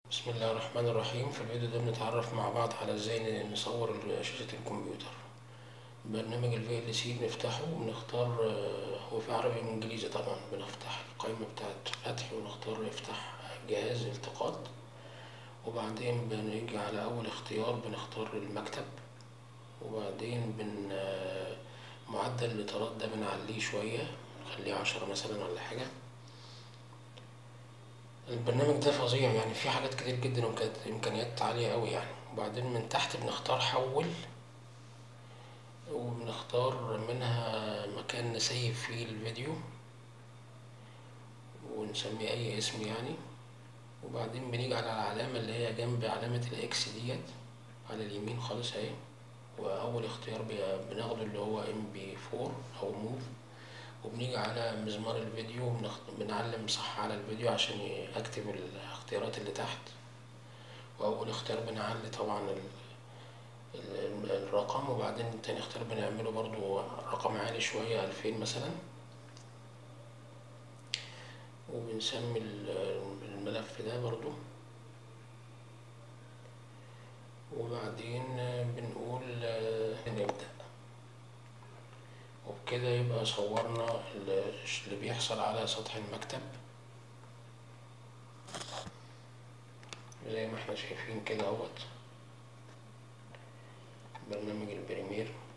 بسم الله الرحمن الرحيم في الفيديو ده بنتعرف مع بعض على ازاي نصور شاشة الكمبيوتر برنامج ال VLC بنفتحه وبنختار آه، هو في عربي وانجليزي طبعا بنفتح القائمة بتاعت فتح ونختار افتح جهاز التقاط وبعدين بنيجي على اول اختيار بنختار المكتب وبعدين بن آه، معدل الاطارات ده بنعليه شوية نخليه عشرة مثلا ولا حاجة البرنامج ده فظيع يعني فيه حاجات كتير جدا وإمكانيات عالية أوي يعني وبعدين من تحت بنختار حول وبنختار منها مكان نسيف فيه الفيديو ونسميه أي اسم يعني وبعدين بنيجي على العلامة اللي هي جنب علامة الإكس ديت على اليمين خالص أهي وأول اختيار بي- بناخده اللي هو ام بي فور أو موف وبنيجي على مزمار الفيديو وبنخ- بنعلم صح على الفيديو عشان ي- اكتب الاختيارات اللي تحت واول اختيار بنعلي طبعا ال- ال- الرقم وبعدين تاني اختيار بنعمله برضو رقم عالي شوية ألفين مثلا وبنسمي ال- الملف ده برضو وبعدين بنقول آه، نبدأ وبكده يبقى صورنا ال- اللي بيحصل على سطح المكتب زي ما احنا شايفين كده اهوت برنامج البريمير